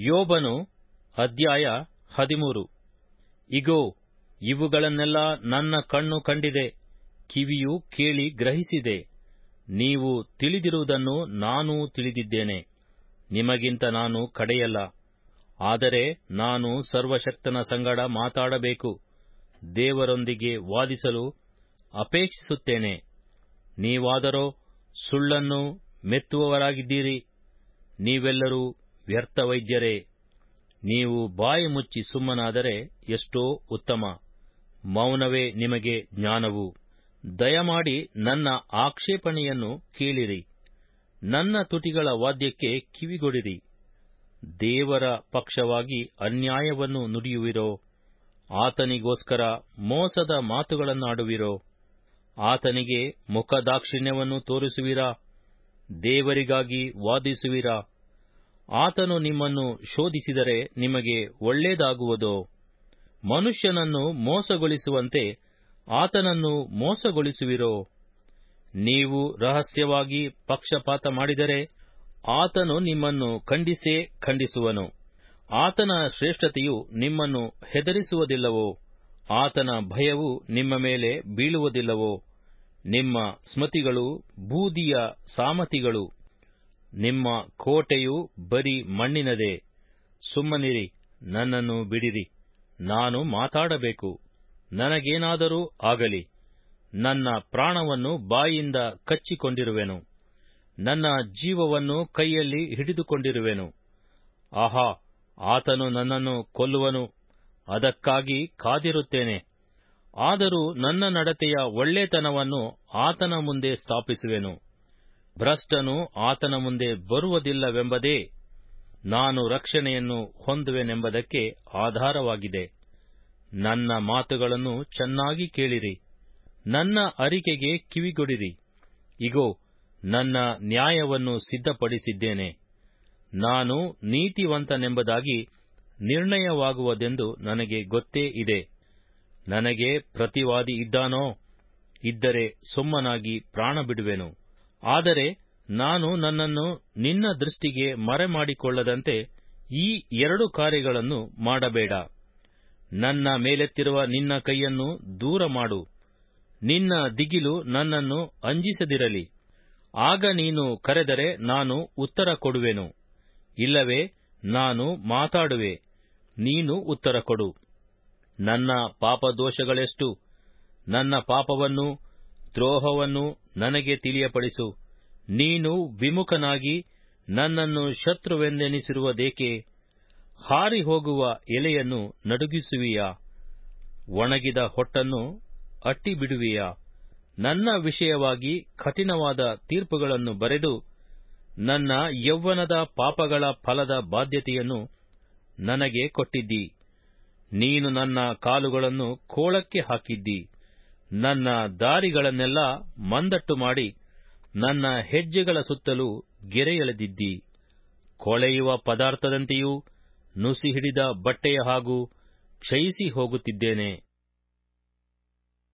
ಯೋಬನು ಅಧ್ಯಾಯ ಹದಿಮೂರು ಇಗೋ ಇವುಗಳನ್ನೆಲ್ಲ ನನ್ನ ಕಣ್ಣು ಕಂಡಿದೆ ಕಿವಿಯು ಕೇಳಿ ಗ್ರಹಿಸಿದೆ ನೀವು ತಿಳಿದಿರುವುದನ್ನು ನಾನೂ ತಿಳಿದಿದ್ದೇನೆ ನಿಮಗಿಂತ ನಾನು ಕಡೆಯಲ್ಲ ಆದರೆ ನಾನು ಸರ್ವಶಕ್ತನ ಸಂಗಡ ಮಾತಾಡಬೇಕು ದೇವರೊಂದಿಗೆ ವಾದಿಸಲು ಅಪೇಕ್ಷಿಸುತ್ತೇನೆ ನೀವಾದರೋ ಸುಳ್ಳನ್ನು ಮೆತ್ತುವವರಾಗಿದ್ದೀರಿ ನೀವೆಲ್ಲರೂ ವ್ಯರ್ಥ ವೈದ್ಯರೇ ನೀವು ಬಾಯಿ ಮುಚ್ಚಿ ಸುಮ್ಮನಾದರೆ ಎಷ್ಟೋ ಉತ್ತಮ ಮೌನವೇ ನಿಮಗೆ ಜ್ಞಾನವು ದಯಮಾಡಿ ನನ್ನ ಆಕ್ಷೇಪಣೆಯನ್ನು ಕೇಳಿರಿ ನನ್ನ ತುಟಿಗಳ ವಾದ್ಯಕ್ಕೆ ಕಿವಿಗೊಡಿರಿ ದೇವರ ಪಕ್ಷವಾಗಿ ಅನ್ಯಾಯವನ್ನು ನುಡಿಯುವಿರೋ ಆತನಿಗೋಸ್ಕರ ಮೋಸದ ಮಾತುಗಳನ್ನಾಡುವಿರೋ ಆತನಿಗೆ ಮುಖದಾಕ್ಷಿಣ್ಯವನ್ನು ತೋರಿಸುವಿರಾ ದೇವರಿಗಾಗಿ ವಾದಿಸುವಿರಾ ಆತನು ನಿಮ್ಮನ್ನು ಶೋಧಿಸಿದರೆ ನಿಮಗೆ ಒಳ್ಳೇದಾಗುವುದೋ ಮನುಷ್ಯನನ್ನು ಮೋಸಗೊಳಿಸುವಂತೆ ಆತನನ್ನು ಮೋಸಗೊಳಿಸುವಿರೋ ನೀವು ರಹಸ್ಯವಾಗಿ ಪಕ್ಷಪಾತ ಮಾಡಿದರೆ ಆತನು ನಿಮ್ಮನ್ನು ಖಂಡಿಸೇ ಖಂಡಿಸುವನು ಆತನ ಶ್ರೇಷ್ಠತೆಯು ನಿಮ್ಮನ್ನು ಹೆದರಿಸುವುದಿಲ್ಲವೋ ಆತನ ಭಯವು ನಿಮ್ಮ ಮೇಲೆ ಬೀಳುವುದಿಲ್ಲವೋ ನಿಮ್ಮ ಸ್ಮತಿಗಳು ಬೂದಿಯ ಸಾಮತಿಗಳು ನಿಮ್ಮ ಕೋಟೆಯು ಬರೀ ಮಣ್ಣಿನದೇ ಸುಮ್ಮನಿರಿ ನನ್ನನ್ನು ಬಿಡಿರಿ ನಾನು ಮಾತಾಡಬೇಕು ನನಗೇನಾದರೂ ಆಗಲಿ ನನ್ನ ಪ್ರಾಣವನ್ನು ಬಾಯಿಂದ ಕಚ್ಚಿಕೊಂಡಿರುವೆನು ನನ್ನ ಜೀವವನ್ನು ಕೈಯಲ್ಲಿ ಹಿಡಿದುಕೊಂಡಿರುವೆನು ಆಹಾ ಆತನು ನನ್ನನ್ನು ಕೊಲ್ಲುವನು ಅದಕ್ಕಾಗಿ ಕಾದಿರುತ್ತೇನೆ ಆದರೂ ನನ್ನ ನಡತೆಯ ಒಳ್ಳೆತನವನ್ನು ಆತನ ಮುಂದೆ ಸ್ಥಾಪಿಸುವೆನು ಭ್ರಷ್ಟನು ಆತನ ಮುಂದೆ ಬರುವುದಿಲ್ಲವೆಂಬುದೇ ನಾನು ರಕ್ಷಣೆಯನ್ನು ಹೊಂದುವೆನೆಂಬುದಕ್ಕೆ ಆಧಾರವಾಗಿದೆ ನನ್ನ ಮಾತುಗಳನ್ನು ಚೆನ್ನಾಗಿ ಕೇಳಿರಿ ನನ್ನ ಅರಿಕೆಗೆ ಕಿವಿಗೊಡಿರಿ ಇಗೋ ನನ್ನ ನ್ಯಾಯವನ್ನು ಸಿದ್ಧಪಡಿಸಿದ್ದೇನೆ ನಾನು ನೀತಿವಂತನೆಂಬುದಾಗಿ ನಿರ್ಣಯವಾಗುವುದೆಂದು ನನಗೆ ಗೊತ್ತೇ ಇದೆ ನನಗೆ ಪ್ರತಿವಾದಿ ಇದ್ದಾನೋ ಇದ್ದರೆ ಸುಮ್ಮನಾಗಿ ಪ್ರಾಣ ಬಿಡುವೆನು ಆದರೆ ನಾನು ನನ್ನನ್ನು ನಿನ್ನ ದೃಷ್ಟಿಗೆ ಮರೆಮಾಡಿಕೊಳ್ಳದಂತೆ ಈ ಎರಡು ಕಾರ್ಯಗಳನ್ನು ಮಾಡಬೇಡ ನನ್ನ ಮೇಲೆತ್ತಿರುವ ನಿನ್ನ ಕೈಯನ್ನು ದೂರ ಮಾಡು ನಿನ್ನ ದಿಗಿಲು ನನ್ನನ್ನು ಅಂಜಿಸದಿರಲಿ ಆಗ ನೀನು ಕರೆದರೆ ನಾನು ಉತ್ತರ ಕೊಡುವೆನು ಇಲ್ಲವೇ ನಾನು ಮಾತಾಡುವೆ ನೀನು ಉತ್ತರ ಕೊಡು ನನ್ನ ಪಾಪದೋಷಗಳೆಷ್ಟು ನನ್ನ ಪಾಪವನ್ನು ದ್ರೋಹವನ್ನು ನನಗೆ ತಿಳಿಯಪಡಿಸು ನೀನು ವಿಮುಖನಾಗಿ ನನ್ನನ್ನು ಶತ್ರುವೆಂದೆನಿಸಿರುವುದೇಕೆ ಹಾರಿ ಹೋಗುವ ಎಲೆಯನ್ನು ನಡುಗಿಸುವಿಯಾ ಒಣಗಿದ ಹೊಟ್ಟನ್ನು ಅಟ್ಟಿಬಿಡುವಿಯಾ ನನ್ನ ವಿಷಯವಾಗಿ ಕಠಿಣವಾದ ತೀರ್ಪುಗಳನ್ನು ಬರೆದು ನನ್ನ ಯೌವನದ ಪಾಪಗಳ ಫಲದ ಬಾಧ್ಯತೆಯನ್ನು ನನಗೆ ಕೊಟ್ಟಿದ್ದಿ ನೀನು ನನ್ನ ಕಾಲುಗಳನ್ನು ಕೋಳಕ್ಕೆ ಹಾಕಿದ್ದಿ ನನ್ನ ದಾರಿಗಳನ್ನೆಲ್ಲ ಮಂದಟ್ಟು ಮಾಡಿ ನನ್ನ ಹೆಜ್ಜೆಗಳ ಸುತ್ತಲೂ ಗೆರೆ ಎಳೆದಿದ್ದಿ ಕೊಳೆಯುವ ಪದಾರ್ಥದಂತೆಯೂ ನುಸಿ ಹಿಡಿದ ಬಟ್ಟೆಯ ಹಾಗೂ ಕ್ಷಯಿಸಿ ಹೋಗುತ್ತಿದ್ದೇನೆ